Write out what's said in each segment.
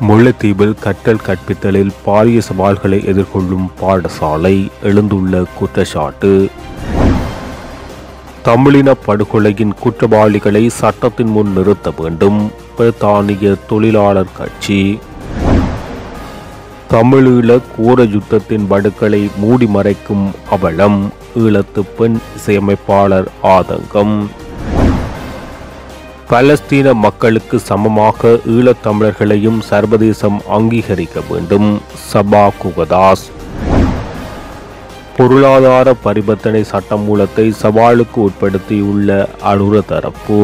முல்லைத்தீவில் கற்றல் கற்பித்தலில் பாரிய சவால்களை எதிர்கொள்ளும் பாடசாலை எழுந்துள்ள குற்றச்சாட்டு தமிழின படுகொலையின் குற்றவாளிகளை சட்டத்தின் முன் நிறுத்த வேண்டும் பிரித்தானிய தொழிலாளர் கட்சி தமிழீழ கோர யுத்தத்தின் வடுக்களை மூடி மறைக்கும் அவலம் ஈழத்து பெண் இசையமைப்பாளர் ஆதங்கம் பலஸ்தீன மக்களுக்கு சமமாக ஈழத்தமிழர்களையும் சர்வதேசம் அங்கீகரிக்க வேண்டும் சபா குகதாஸ் பொருளாதார பரிவர்த்தனை சட்டமூலத்தை சவாலுக்கு உட்படுத்தியுள்ள அனுர தரப்பு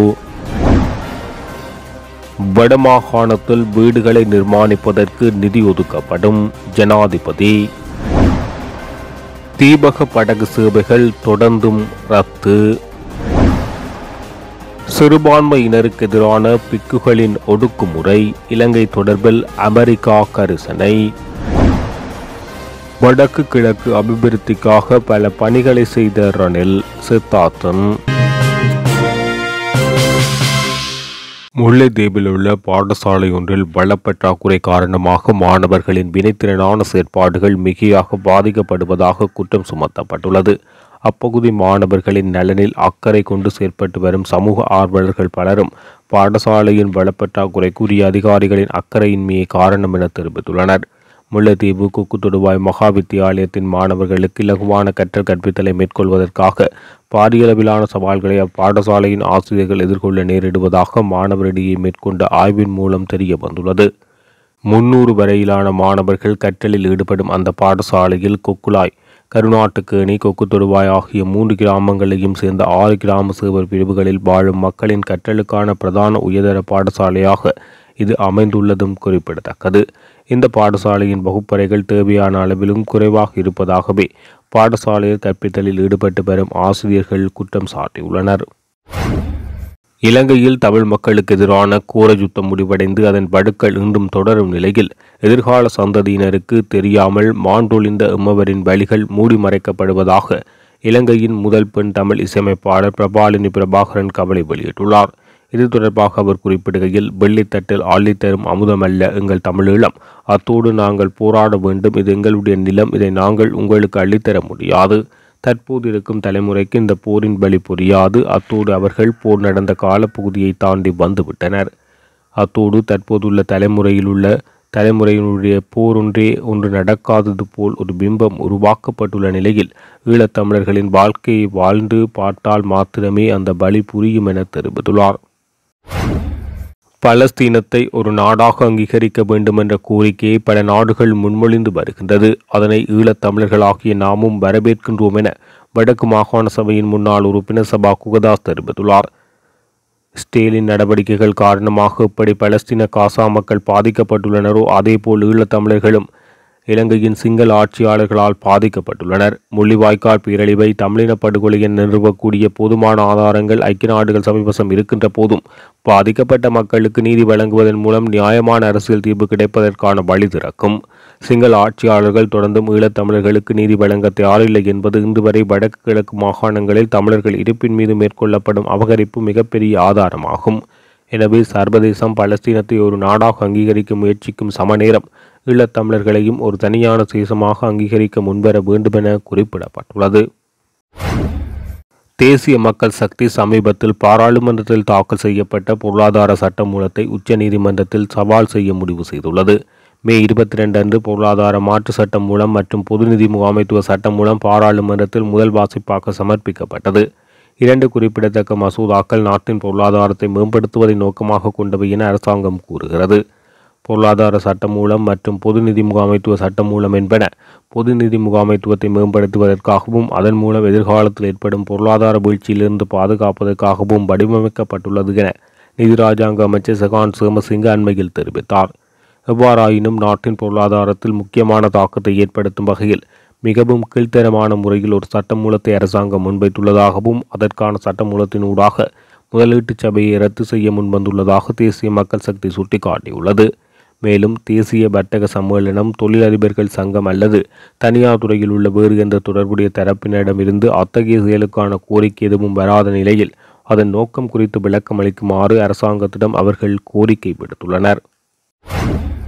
வடமாகாணத்தில் வீடுகளை நிர்மாணிப்பதற்கு நிதி ஒதுக்கப்படும் ஜனாதிபதி தீபக படகு சேவைகள் தொடர்ந்தும் ரத்து சிறுபான்மையினருக்கு எதிரான பிக்குகளின் ஒடுக்குமுறை இலங்கை தொடர்பில் அமெரிக்கா கரிசனை வடக்கு கிழக்கு அபிவிருத்திக்காக பல பணிகளை செய்த ரணில் சித்தார்த்தன் முல்லைத்தீவில் உள்ள பாடசாலை ஒன்றில் வளப்பற்றாக்குறை காரணமாக மாணவர்களின் வினைத்திறனான செயற்பாடுகள் மிகையாக பாதிக்கப்படுவதாக குற்றம் சுமத்தப்பட்டுள்ளது அப்பகுதி மாணவர்களின் நலனில் அக்கறை கொண்டு செயற்பட்டு வரும் சமூக ஆர்வலர்கள் பலரும் பாடசாலையின் வளப்பற்றாக்குறைக்கு உரிய அதிகாரிகளின் அக்கறையின்மையே காரணம் என தெரிவித்துள்ளனர் முல்லைத்தீவு குக்கு தொடுவாய் மகா வித்தியாலயத்தின் மாணவர்களுக்கு இலகுவான கற்றல் கற்பித்தலை மேற்கொள்வதற்காக பாரியளவிலான சவால்களை அப்பாடசாலையின் ஆசிரியர்கள் எதிர்கொள்ள நேரிடுவதாக மாணவரிடையே மேற்கொண்ட ஆய்வின் மூலம் தெரிய வந்துள்ளது முன்னூறு வரையிலான மாணவர்கள் கற்றலில் ஈடுபடும் அந்த பாடசாலையில் கொக்குலாய் கருநாட்டுக்கேணி கொக்கு தொடுவாய் ஆகிய மூன்று கிராமங்களையும் சேர்ந்த ஆறு கிராம சேவர் பிரிவுகளில் வாழும் மக்களின் கற்றலுக்கான பிரதான உயர்தர பாடசாலையாக இது அமைந்துள்ளதும் குறிப்பிடத்தக்கது இந்த பாடசாலையின் வகுப்பறைகள் தேவையான அளவிலும் குறைவாக இருப்பதாகவே பாடசாலையில் கற்பித்தலில் ஈடுபட்டு வரும் ஆசிரியர்கள் குற்றம் சாட்டியுள்ளனர் இலங்கையில் தமிழ் மக்களுக்கு எதிரான கோர யுத்தம் முடிவடைந்து அதன் வடுக்கள் இன்றும் தொடரும் நிலையில் எதிர்கால சந்ததியினருக்கு தெரியாமல் மாண்டொழிந்த எம்மவரின் வழிகள் மூடி மறைக்கப்படுவதாக இலங்கையின் முதல் பெண் தமிழ் இசையமைப்பாளர் பிரபாலினி பிரபாகரன் கவலை வெளியிட்டுள்ளார் இது தொடர்பாக அவர் குறிப்பிடுகையில் வெள்ளித்தட்டில் ஆள்ளித்தரும் அமுதமல்ல எங்கள் தமிழீழம் அத்தோடு நாங்கள் போராட வேண்டும் இது எங்களுடைய நிலம் இதை நாங்கள் உங்களுக்கு அள்ளித்தர முடியாது தற்போது இருக்கும் தலைமுறைக்கு இந்த போரின் பலி புரியாது அத்தோடு அவர்கள் போர் நடந்த காலப்பகுதியை தாண்டி வந்துவிட்டனர் அத்தோடு தற்போதுள்ள தலைமுறையில் உள்ள தலைமுறையினுடைய போரொன்றே ஒன்று நடக்காதது போல் ஒரு பிம்பம் உருவாக்கப்பட்டுள்ள நிலையில் ஈழத்தமிழர்களின் வாழ்க்கையை வாழ்ந்து பார்த்தால் மாத்திரமே அந்த பலி புரியும் என தெரிவித்துள்ளார் பலஸ்தீனத்தை ஒரு நாடாக அங்கீகரிக்க வேண்டும் என்ற கோரிக்கையை பல நாடுகள் முன்மொழிந்து வருகின்றது அதனை ஈழத்தமிழர்களாகிய நாமும் வரவேற்கின்றோம் என வடக்கு மாகாண சபையின் முன்னாள் உறுப்பினர் சபா குகதாஸ் தெரிவித்துள்ளார் ஸ்டேலின் நடவடிக்கைகள் காரணமாக எப்படி பலஸ்தீன காசா மக்கள் பாதிக்கப்பட்டுள்ளனரோ அதேபோல் ஈழத்தமிழர்களும் இலங்கையின் சிங்கள ஆட்சியாளர்களால் பாதிக்கப்பட்டுள்ளனர் முள்ளிவாய்க்கால் பேரழிவை தமிழின படுகொலை என நிறுவக்கூடிய போதுமான ஆதாரங்கள் ஐக்கிய நாடுகள் சமீபசம் இருக்கின்ற போதும் பாதிக்கப்பட்ட மக்களுக்கு நீதி வழங்குவதன் மூலம் நியாயமான அரசியல் தீர்வு கிடைப்பதற்கான வழி திறக்கும் சிங்கள ஆட்சியாளர்கள் தொடர்ந்தும் ஈழத்தமிழர்களுக்கு நீதி வழங்க தயாரில்லை என்பது இன்று வரை வடக்கு கிழக்கு மாகாணங்களில் தமிழர்கள் இருப்பின் மீது மேற்கொள்ளப்படும் அபகரிப்பு மிகப்பெரிய ஆதாரமாகும் எனவே சர்வதேசம் பலஸ்தீனத்தை ஒரு நாடாக அங்கீகரிக்க முயற்சிக்கும் சமநேரம் ஈழத்தமிழர்களையும் ஒரு தனியான தேசமாக அங்கீகரிக்க முன்வர வேண்டுமென குறிப்பிடப்பட்டுள்ளது தேசிய மக்கள் சக்தி சமீபத்தில் பாராளுமன்றத்தில் தாக்கல் செய்யப்பட்ட பொருளாதார சட்ட மூலத்தை உச்சநீதிமன்றத்தில் சவால் செய்ய முடிவு செய்துள்ளது மே இருபத்தி ரெண்டு அன்று பொருளாதார மாற்று சட்டம் மூலம் மற்றும் பொதுநிதி முகாமைத்துவ சட்டம் மூலம் பாராளுமன்றத்தில் முதல் வாசிப்பாக சமர்ப்பிக்கப்பட்டது இரண்டு குறிப்பிடத்தக்க மசோதாக்கள் நாட்டின் பொருளாதாரத்தை மேம்படுத்துவதை நோக்கமாக கொண்டவை என அரசாங்கம் கூறுகிறது பொருளாதார சட்டம் மூலம் மற்றும் பொதுநிதி முகாமைத்துவ சட்டம் மூலம் என்பன பொதுநிதி முகாமைத்துவத்தை மேம்படுத்துவதற்காகவும் அதன் மூலம் எதிர்காலத்தில் ஏற்படும் பொருளாதார வீழ்ச்சியிலிருந்து பாதுகாப்பதற்காகவும் வடிவமைக்கப்பட்டுள்ளது என நிதி ராஜாங்க அமைச்சர் சகான் சோமசிங்க அண்மையில் தெரிவித்தார் எவ்வாறாயினும் நாட்டின் பொருளாதாரத்தில் முக்கியமான தாக்கத்தை ஏற்படுத்தும் வகையில் மிகவும் கீழ்த்தரமான முறையில் ஒரு சட்டமூலத்தை அரசாங்கம் முன்வைத்துள்ளதாகவும் அதற்கான சட்டமூலத்தினூடாக முதலீட்டு சபையை ரத்து செய்ய முன்வந்துள்ளதாக தேசிய மக்கள் சக்தி சுட்டிக்காட்டியுள்ளது மேலும் தேசிய வர்த்தக சம்மேளனம் தொழிலதிபர்கள் சங்கம் அல்லது தனியார் துறையில் உள்ள வேறு எந்த தொடர்புடைய தரப்பினரிடமிருந்து அத்தகைய செயலுக்கான கோரிக்கை எதுவும் வராத நிலையில் அதன் நோக்கம் குறித்து விளக்கம் அளிக்குமாறு அரசாங்கத்திடம் அவர்கள் கோரிக்கை விடுத்துள்ளனர்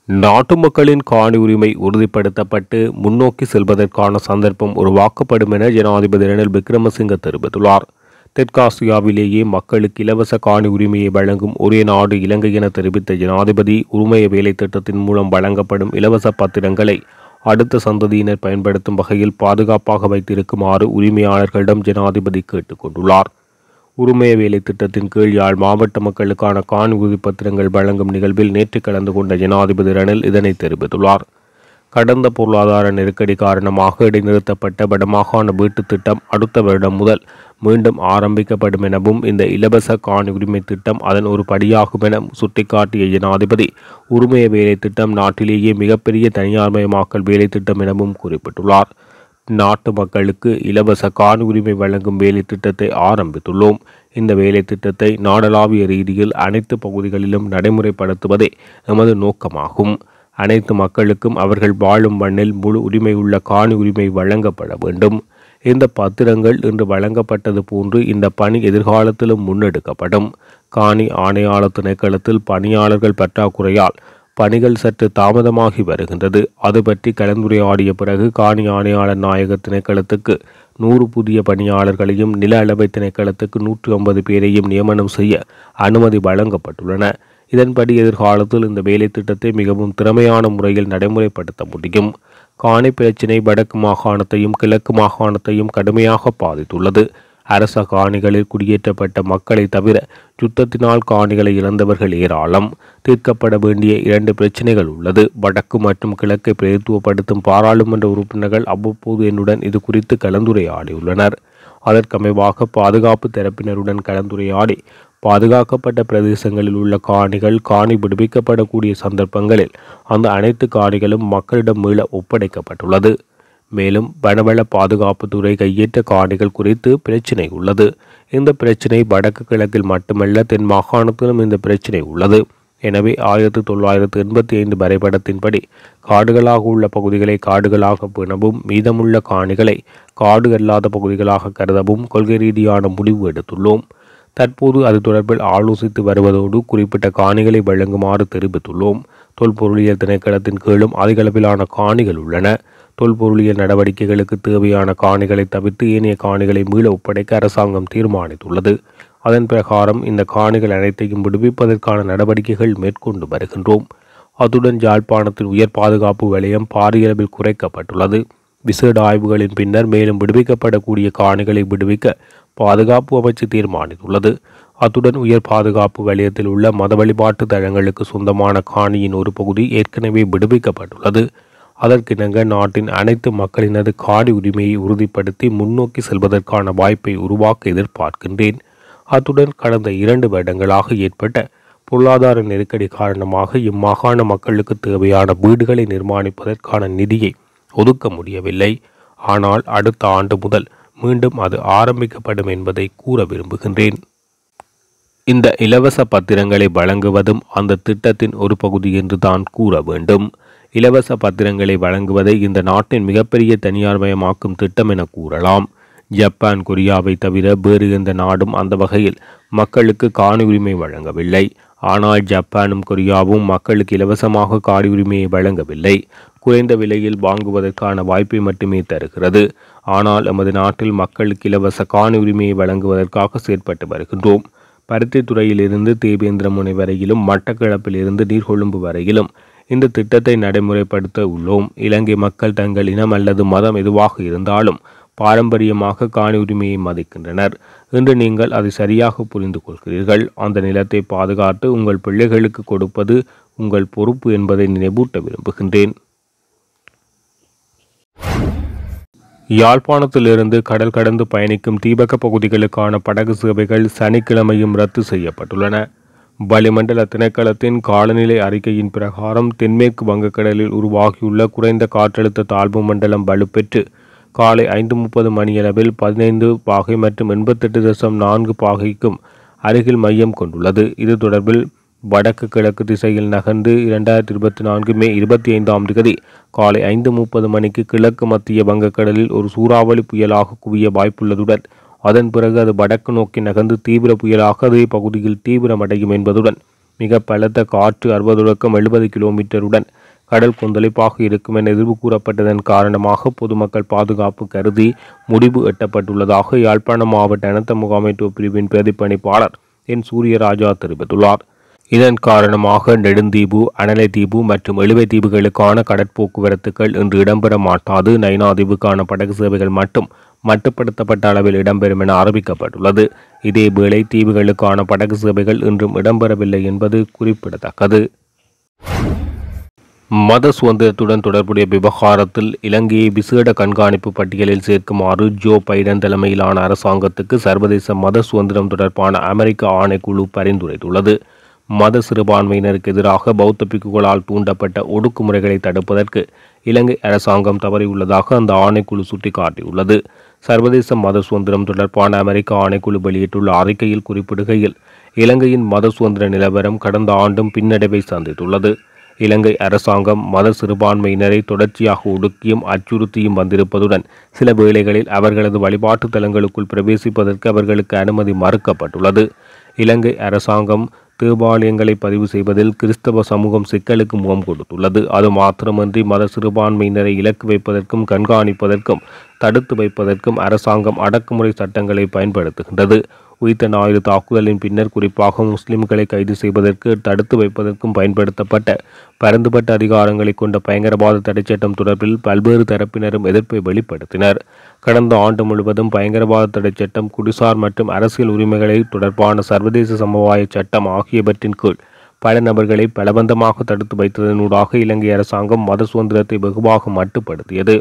நாட்டு மக்களின் காணி உரிமை உறுதிப்படுத்தப்பட்டு முன்னோக்கி செல்வதற்கான சந்தர்ப்பம் உருவாக்கப்படும் என ஜனாதிபதி ரணில் விக்ரமசிங்க தெரிவித்துள்ளார் தெற்காசியாவிலேயே மக்களுக்கு இலவச காணி உரிமையை வழங்கும் ஒரே நாடு இலங்கை என தெரிவித்த ஜனாதிபதி உரிமைய வேலை திட்டத்தின் மூலம் வழங்கப்படும் இலவச பத்திரங்களை அடுத்த சந்ததியினர் பயன்படுத்தும் வகையில் பாதுகாப்பாக வைத்திருக்குமாறு உரிமையாளர்களிடம் ஜனாதிபதி கேட்டுக்கொண்டுள்ளார் உரிமைய வேலை திட்டத்தின் கீழ் யாழ் மாவட்ட மக்களுக்கான காணி உறுதிப்பத்திரங்கள் வழங்கும் நிகழ்வில் நேற்று கலந்து கொண்ட ஜனாதிபதி ரணில் இதனை தெரிவித்துள்ளார் கடந்த பொருளாதார நெருக்கடி காரணமாக இடைநிறுத்தப்பட்ட வடமாகாண வீட்டுத் திட்டம் அடுத்த வருடம் முதல் மீண்டும் ஆரம்பிக்கப்படும் எனவும் இந்த இலவச காணி உரிமை திட்டம் அதன் ஒரு படியாகும் என சுட்டிக்காட்டிய ஜனாதிபதி உரிமைய வேலை திட்டம் நாட்டிலேயே மிகப்பெரிய தனியார்மயமாக்கல் வேலை திட்டம் எனவும் குறிப்பிட்டுள்ளார் நாட்டு மக்களுக்கு இலவச காணி உரிமை வழங்கும் வேலை திட்டத்தை ஆரம்பித்துள்ளோம் இந்த வேலை திட்டத்தை நாடளாவிய ரீதியில் அனைத்து பகுதிகளிலும் நடைமுறைப்படுத்துவதே எமது நோக்கமாகும் அனைத்து மக்களுக்கும் அவர்கள் வாழும் மண்ணில் முழு உரிமை உள்ள காணி உரிமை வழங்கப்பட வேண்டும் இந்த பத்திரங்கள் இன்று வழங்கப்பட்டது போன்று இந்த பணி எதிர்காலத்திலும் முன்னெடுக்கப்படும் காணி ஆணையாளர் திணைக்களத்தில் பணியாளர்கள் பற்றாக்குறையால் பணிகள் சற்று தாமதமாகி வருகின்றது அது பற்றி கலந்துரையாடிய பிறகு காணி ஆணையாளர் நாயக திணைக்களத்துக்கு நூறு புதிய பணியாளர்களையும் நில அளவை திணைக்களத்துக்கு நூற்று ஐம்பது பேரையும் நியமனம் செய்ய அனுமதி வழங்கப்பட்டுள்ளன இதன்படி எதிர்காலத்தில் இந்த வேலை திட்டத்தை மிகவும் திறமையான முறையில் நடைமுறைப்படுத்த முடியும் காணி பிரச்சினை வடக்கு மாகாணத்தையும் கிழக்கு மாகாணத்தையும் கடுமையாக பாதித்துள்ளது அரச காணிகளில் குடியேற்றப்பட்ட மக்களை தவிர யுத்தத்தினால் காணிகளை இழந்தவர்கள் ஏராளம் தீர்க்கப்பட வேண்டிய இரண்டு பிரச்சினைகள் உள்ளது வடக்கு மற்றும் கிழக்கை பிரதித்துவப்படுத்தும் பாராளுமன்ற உறுப்பினர்கள் அவ்வப்போது என்னுடன் இது குறித்து கலந்துரையாடியுள்ளனர் அதற்கமைவாக பாதுகாப்பு தரப்பினருடன் கலந்துரையாடி பாதுகாக்கப்பட்ட பிரதேசங்களில் உள்ள காணிகள் காணி விடுவிக்கப்படக்கூடிய சந்தர்ப்பங்களில் அந்த அனைத்து காணிகளும் மக்களிடம் மீள ஒப்படைக்கப்பட்டுள்ளது மேலும் வனவள பாதுகாப்புத்துறை கையேற்ற காணிகள் குறித்து பிரச்சினை உள்ளது இந்த பிரச்சினை வடக்கு கிழக்கில் மட்டுமல்ல தென் மாகாணத்திலும் இந்த பிரச்சினை உள்ளது எனவே ஆயிரத்தி தொள்ளாயிரத்து எண்பத்தி ஐந்து வரைபடத்தின்படி காடுகளாக உள்ள பகுதிகளை காடுகளாக பேணவும் மீதமுள்ள காணிகளை காடு அல்லாத பகுதிகளாக கருதவும் கொள்கை ரீதியான முடிவு எடுத்துள்ளோம் தற்போது அது தொடர்பில் ஆலோசித்து வருவதோடு குறிப்பிட்ட காணிகளை வழங்குமாறு தெரிவித்துள்ளோம் தொல்பொருளியல் திணைக்களத்தின் கீழும் அதிகளவிலான காணிகள் உள்ளன தொல்பொருளியல் நடவடிக்கைகளுக்கு தேவையான காணிகளை தவிர்த்து ஏனைய காணிகளை மீள ஒப்படைக்க அரசாங்கம் தீர்மானித்துள்ளது அதன் பிரகாரம் இந்த காணிகள் அனைத்தையும் விடுவிப்பதற்கான நடவடிக்கைகள் மேற்கொண்டு வருகின்றோம் அத்துடன் யாழ்ப்பாணத்தின் உயர் பாதுகாப்பு வலயம் பாரியளவில் குறைக்கப்பட்டுள்ளது விசேட ஆய்வுகளின் பின்னர் மேலும் விடுவிக்கப்படக்கூடிய காணிகளை விடுவிக்க பாதுகாப்பு அமைச்சு தீர்மானித்துள்ளது அத்துடன் உயர் பாதுகாப்பு வலயத்தில் உள்ள மத வழிபாட்டு தலங்களுக்கு சொந்தமான காணியின் ஒரு பகுதி ஏற்கனவே விடுவிக்கப்பட்டுள்ளது அதற்கிணங்க நாட்டின் அனைத்து மக்களினது காணி உரிமையை உறுதிப்படுத்தி முன்னோக்கி செல்வதற்கான வாய்ப்பை உருவாக்க எதிர்பார்க்கின்றேன் அத்துடன் கடந்த இரண்டு வருடங்களாக ஏற்பட்ட பொருளாதார நெருக்கடி காரணமாக இம்மாகாண மக்களுக்கு தேவையான வீடுகளை நிர்மாணிப்பதற்கான நிதியை ஒதுக்க முடியவில்லை ஆனால் அடுத்த ஆண்டு முதல் மீண்டும் அது ஆரம்பிக்கப்படும் என்பதை கூற விரும்புகின்றேன் இந்த இலவச பத்திரங்களை வழங்குவதும் அந்த திட்டத்தின் ஒரு பகுதி என்று தான் கூற வேண்டும் இலவச பத்திரங்களை வழங்குவதை இந்த நாட்டின் மிகப்பெரிய தனியார்மயமாக்கும் திட்டம் என கூறலாம் ஜப்பான் கொரியாவை தவிர வேறு எந்த நாடும் அந்த வகையில் மக்களுக்கு காணி உரிமை வழங்கவில்லை ஆனால் ஜப்பானும் கொரியாவும் மக்களுக்கு இலவசமாக காணி உரிமையை வழங்கவில்லை குறைந்த விலையில் வாங்குவதற்கான வாய்ப்பை மட்டுமே தருகிறது ஆனால் எமது நாட்டில் மக்களுக்கு இலவச காணி உரிமையை வழங்குவதற்காக செயற்பட்டு வருகின்றோம் பருத்தி துறையிலிருந்து தேவேந்திரமுனை வரையிலும் மட்டக்களப்பிலிருந்து நீர்கொழும்பு வரையிலும் இந்த திட்டத்தை நடைமுறைப்படுத்த உள்ளோம் இலங்கை மக்கள் தங்கள் இனம் அல்லது மதம் எதுவாக இருந்தாலும் பாரம்பரியமாக காணி உரிமையை மதிக்கின்றனர் இன்று நீங்கள் அதை சரியாக புரிந்து கொள்கிறீர்கள் அந்த நிலத்தை பாதுகாத்து உங்கள் பிள்ளைகளுக்கு கொடுப்பது உங்கள் பொறுப்பு என்பதை நினைவூட்ட விரும்புகின்றேன் யாழ்ப்பாணத்திலிருந்து கடல் கடந்து பயணிக்கும் தீபக பகுதிகளுக்கான படகு சேவைகள் சனிக்கிழமையும் ரத்து செய்யப்பட்டுள்ளன வளிமண்டல திணைக்களத்தின் காலநிலை அறிக்கையின் பிரகாரம் தென்மேற்கு வங்கக்கடலில் உருவாகியுள்ள குறைந்த காற்றழுத்த தாழ்வு மண்டலம் வலுப்பெற்று காலை ஐந்து முப்பது மணியளவில் பதினைந்து பாகை மற்றும் எண்பத்தெட்டு தசம் நான்கு பாகைக்கும் அருகில் மையம் கொண்டுள்ளது இது தொடர்பில் வடக்கு கிழக்கு திசையில் நகர்ந்து இரண்டாயிரத்தி இருபத்தி நான்கு மே இருபத்தி ஐந்தாம் தேதி காலை ஐந்து முப்பது மணிக்கு கிழக்கு மத்திய வங்கக்கடலில் ஒரு சூறாவளி புயலாக குவிய வாய்ப்புள்ளதுடன் அதன் பிறகு அது வடக்கு நோக்கி நகர்ந்து தீவிர புயலாக அதே பகுதியில் தீவிரமடையும் என்பதுடன் மிக பலத்த காற்று அறுபது தொடக்கம் எழுபது கிலோமீட்டருடன் கடல் கொந்தளிப்பாக இருக்கும் என எதிர்வு கூறப்பட்டதன் காரணமாக பொதுமக்கள் பாதுகாப்பு கருதி முடிவு எட்டப்பட்டுள்ளதாக யாழ்ப்பாணம் மாவட்ட அனர்த்த முகாமைத்துவ பிரிவின் பிரதிப்பணிப்பாளர் என் சூரியராஜா தெரிவித்துள்ளார் இதன் காரணமாக நெடுந்தீவு அனலை தீவு மற்றும் எழுவை தீவுகளுக்கான கடற்போக்குவரத்துகள் இன்று இடம்பெற மாட்டாது நைனா தீவுக்கான படகு சேவைகள் மட்டும் மட்டுப்படுத்தப்பட்ட அளவில் இடம்பெறும் என அறிவிக்கப்பட்டுள்ளது இதேவேளை தீவுகளுக்கான படகு சேவைகள் இன்றும் இடம்பெறவில்லை என்பது குறிப்பிடத்தக்கது மத சுதந்திரத்துடன் தொடர்புடைய விவகாரத்தில் இலங்கையை விசேட கண்காணிப்பு பட்டியலில் சேர்க்குமாறு ஜோ பைடன் தலைமையிலான அரசாங்கத்துக்கு சர்வதேச மத சுதந்திரம் தொடர்பான அமெரிக்க ஆணைக்குழு பரிந்துரைத்துள்ளது மத சிறுபான்மையினருக்கு எதிராக பௌத்த பிக்குகளால் தூண்டப்பட்ட ஒடுக்குமுறைகளை தடுப்பதற்கு இலங்கை அரசாங்கம் தவறியுள்ளதாக அந்த ஆணைக்குழு சுட்டிக்காட்டியுள்ளது சர்வதேச மத சுதந்திரம் தொடர்பான அமெரிக்க ஆணைக்குழு வெளியிட்டுள்ள அறிக்கையில் குறிப்பிடுகையில் இலங்கையின் மத சுதந்திர நிலவரம் கடந்த ஆண்டும் பின்னடைவை சந்தித்துள்ளது இலங்கை அரசாங்கம் மத சிறுபான்மையினரை தொடர்ச்சியாக ஒடுக்கியும் அச்சுறுத்தியும் வந்திருப்பதுடன் சில வேளைகளில் அவர்களது வழிபாட்டு தலங்களுக்குள் பிரவேசிப்பதற்கு அவர்களுக்கு அனுமதி மறுக்கப்பட்டுள்ளது இலங்கை அரசாங்கம் தேவாலயங்களை பதிவு செய்வதில் கிறிஸ்தவ சமூகம் சிக்கலுக்கு முகம் கொடுத்துள்ளது அது மாத்திரமன்றி மத சிறுபான்மையினரை இலக்கு வைப்பதற்கும் கண்காணிப்பதற்கும் தடுத்து வைப்பதற்கும் அரசாங்கம் அடக்குமுறை சட்டங்களை பயன்படுத்துகின்றது உயிர்த்த ஞாயிறு தாக்குதலின் பின்னர் குறிப்பாக முஸ்லிம்களை கைது செய்வதற்கு தடுத்து வைப்பதற்கும் பயன்படுத்தப்பட்ட பரந்துபட்ட அதிகாரங்களை கொண்ட பயங்கரவாத தடைச்சட்டம் தொடர்பில் பல்வேறு தரப்பினரும் எதிர்ப்பை வெளிப்படுத்தினர் கடந்த ஆண்டு முழுவதும் பயங்கரவாத தடைச்சட்டம் குடிசார் மற்றும் அரசியல் உரிமைகளை தொடர்பான சர்வதேச சமவாய சட்டம் ஆகியவற்றின் கீழ் பல நபர்களை பலவந்தமாக தடுத்து வைத்ததனூடாக இலங்கை அரசாங்கம் மத சுதந்திரத்தை வெகுவாக மட்டுப்படுத்தியது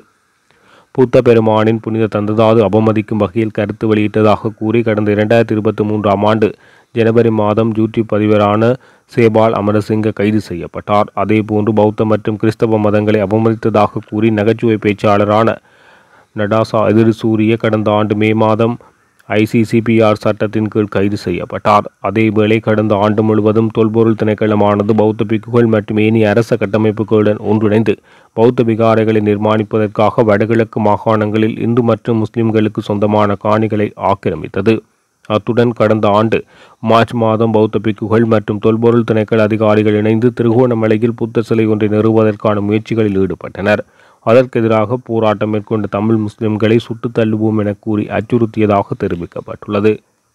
புத்த பெருமானின் புனித தந்ததாது அவமதிக்கும் வகையில் கருத்து வெளியிட்டதாக கூறி கடந்த இரண்டாயிரத்தி இருபத்தி மூன்றாம் ஆண்டு ஜனவரி மாதம் யூடியூப் பதிவரான சேபால் அமரசிங்க கைது செய்யப்பட்டார் அதேபோன்று பௌத்த மற்றும் கிறிஸ்தவ மதங்களை அவமதித்ததாக கூறி நகைச்சுவை பேச்சாளரான நடாசா எதிர்சூரிய கடந்த ஆண்டு மே மாதம் ஐசிசிபிஆர் சட்டத்தின் கீழ் கைது செய்யப்பட்டார் அதேவேளை கடந்த ஆண்டு முழுவதும் தொல்பொருள் திணைக்களமானது பௌத்த பிக்குகள் மற்றும் ஏனைய அரச கட்டமைப்புகளுடன் ஒன்றிணைந்து பௌத்த விகாரைகளை நிர்மாணிப்பதற்காக வடகிழக்கு மாகாணங்களில் இந்து மற்றும் முஸ்லிம்களுக்கு சொந்தமான காணிகளை ஆக்கிரமித்தது அத்துடன் கடந்த ஆண்டு மார்ச் மாதம் பௌத்த பிக்குகள் மற்றும் தொல்பொருள் திணைக்கள அதிகாரிகள் இணைந்து திருகோணமலையில் புத்த சிலை ஒன்றை நிறுவுவதற்கான முயற்சிகளில் ஈடுபட்டனர் அதற்கெதிராக போராட்டம் மேற்கொண்ட தமிழ் முஸ்லிம்களை சுட்டுத் தள்ளுவோம் என கூறி அச்சுறுத்தியதாக தெரிவிக்கப்பட்டுள்ளது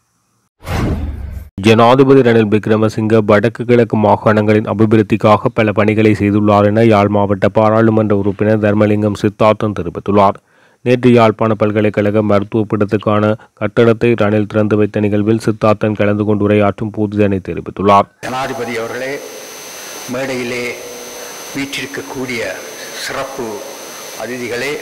ஜனாதிபதி ரணில் விக்ரமசிங்க வடக்கு கிழக்கு மாகாணங்களின் அபிவிருத்திக்காக பல பணிகளை செய்துள்ளார் என யாழ் மாவட்ட பாராளுமன்ற உறுப்பினர் தர்மலிங்கம் சித்தார்த்தன் தெரிவித்துள்ளார் நேற்று யாழ்ப்பாண பல்கலைக்கழக மருத்துவ பீடத்துக்கான கட்டடத்தை ரணில் திறந்து வைத்த நிகழ்வில் சித்தார்த்தன் கலந்து கொண்டு உரையாற்றும் போது இதனை தெரிவித்துள்ளார் ஜனாதிபதி அவர்களே மேடையிலே வீற்றிருக்கக்கூடிய சிறப்பு அதிதிகளே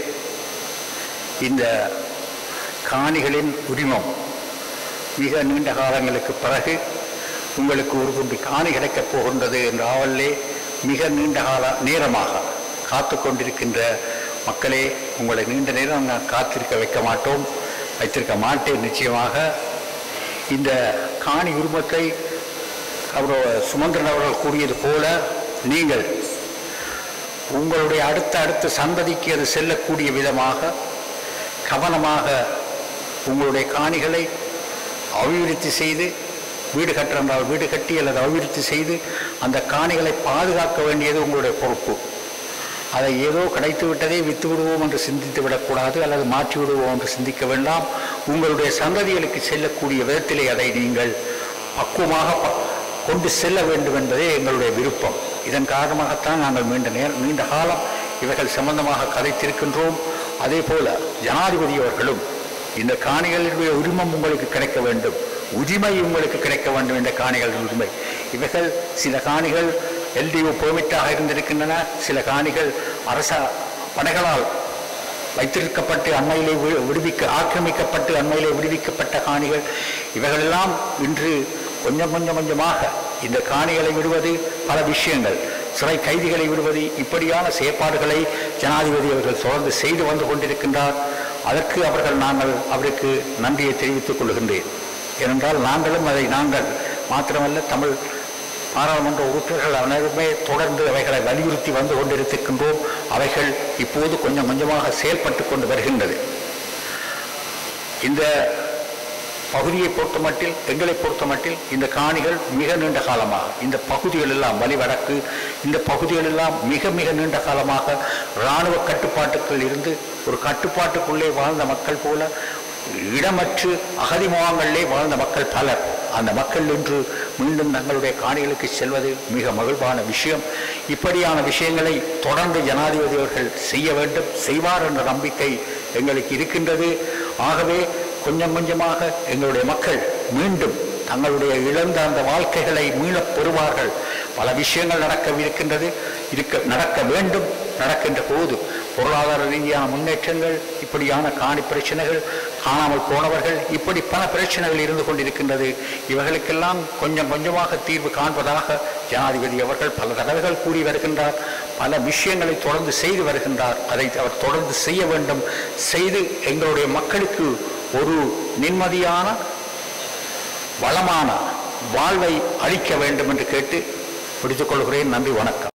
இந்த காணிகளின் உரிமம் மிக நீண்ட காலங்களுக்கு பிறகு உங்களுக்கு ஒரு குண்டு காணி கிடைக்கப் போகின்றது என்ற ஆவலிலே மிக நீண்ட கால நேரமாக காத்து கொண்டிருக்கின்ற மக்களே உங்களை நீண்ட நேரம் நான் காத்திருக்க வைக்க மாட்டோம் வைத்திருக்க மாட்டேன் நிச்சயமாக இந்த காணி உரிமத்தை அவர் சுமந்திரன் அவர்கள் கூறியது போல நீங்கள் உங்களுடைய அடுத்த அடுத்த சந்ததிக்கு அது செல்லக்கூடிய விதமாக கவனமாக உங்களுடைய காணிகளை அபிவிருத்தி செய்து வீடு கட்டுறால் வீடு கட்டி அல்லது அபிவிருத்தி செய்து அந்த காணிகளை பாதுகாக்க வேண்டியது உங்களுடைய பொறுப்பு அதை ஏதோ கிடைத்து விட்டதை வித்து விடுவோம் என்று சிந்தித்து விடக்கூடாது அல்லது மாற்றி விடுவோம் என்று சிந்திக்க வேண்டாம் உங்களுடைய சந்ததிகளுக்கு செல்லக்கூடிய விதத்திலே அதை நீங்கள் பக்குவமாக ப- கொண்டு செல்ல வேண்டும் என்பதே எங்களுடைய விருப்பம் இதன் காரணமாகத்தான் நாங்கள் நீண்ட நேர நீண்ட காலம் இவைகள் சம்பந்தமாக கதைத்திருக்கின்றோம் அதே போல ஜனாதிபதி அவர்களும் இந்த காணிகளுடைய உரிமம் உங்களுக்கு கிடைக்க வேண்டும் உரிமை உங்களுக்கு கிடைக்க வேண்டும் என்ற காணிகளின் உரிமை இவைகள் சில காணிகள் எல்டிஓ பெர்மிட்டாக இருந்திருக்கின்றன சில காணிகள் அரச படைகளால் வைத்திருக்கப்பட்டு அண்மையிலே வி- விடுவிக்க ஆக்கிரமிக்கப்பட்டு அண்மையிலே விடுவிக்கப்பட்ட காணிகள் இவைகளெல்லாம் இன்று கொஞ்சம் கொஞ்சம் கொஞ்சமாக இந்த காணிகளை விடுவது பல விஷயங்கள் சிறை கைதிகளை விடுவது இப்படியான செயற்பாடுகளை ஜனாதிபதி அவர்கள் தொடர்ந்து செய்து வந்து கொண்டிருக்கின்றார் அதற்கு அவர்கள் நாங்கள் அவருக்கு நன்றியை தெரிவித்துக் கொள்கின்றேன் ஏனென்றால் நாங்களும் அதை நாங்கள் மாத்திரமல்ல தமிழ் பாராளுமன்ற உறுப்பினர்கள் அனைவருமே தொடர்ந்து அவைகளை வலியுறுத்தி வந்து கொண்டிருக்கின்றோம் அவைகள் இப்போது கொஞ்சம் கொஞ்சமாக செயல்பட்டு கொண்டு வருகின்றது இந்த பகுதியை பொறுத்தமட்டில் எங்களை பொறுத்தமட்டில் இந்த காணிகள் மிக நீண்ட காலமாக இந்த பகுதிகள் எல்லாம் வலிவடக்கு இந்த பகுதிகள் எல்லாம் மிக மிக நீண்ட காலமாக இராணுவ கட்டுப்பாட்டுக்குள் இருந்து ஒரு கட்டுப்பாட்டுக்குள்ளே வாழ்ந்த மக்கள் போல இடமற்று அகதி முகாம்களிலே வாழ்ந்த மக்கள் பலர் அந்த மக்கள் இன்று மீண்டும் தங்களுடைய காணிகளுக்கு செல்வது மிக மகிழ்வான விஷயம் இப்படியான விஷயங்களை தொடர்ந்து ஜனாதிபதி அவர்கள் செய்ய வேண்டும் செய்வார் என்ற நம்பிக்கை எங்களுக்கு இருக்கின்றது ஆகவே கொஞ்சம் கொஞ்சமாக எங்களுடைய மக்கள் மீண்டும் தங்களுடைய இழந்த அந்த வாழ்க்கைகளை மீளப் பெறுவார்கள் பல விஷயங்கள் நடக்கவிருக்கின்றது இருக்க நடக்க வேண்டும் நடக்கின்ற போது பொருளாதார ரீதியான முன்னேற்றங்கள் இப்படியான காணி பிரச்சனைகள் காணாமல் போனவர்கள் இப்படி பல பிரச்சனைகள் இருந்து கொண்டிருக்கின்றது இவைகளுக்கெல்லாம் கொஞ்சம் கொஞ்சமாக தீர்வு காண்பதாக ஜனாதிபதி அவர்கள் பல தடவைகள் கூறி வருகின்றார் பல விஷயங்களை தொடர்ந்து செய்து வருகின்றார் அதை அவர் தொடர்ந்து செய்ய வேண்டும் செய்து எங்களுடைய மக்களுக்கு ஒரு நிம்மதியான வளமான வாழ்வை அளிக்க வேண்டும் என்று கேட்டு முடித்துக் கொள்கிறேன் நன்றி வணக்கம்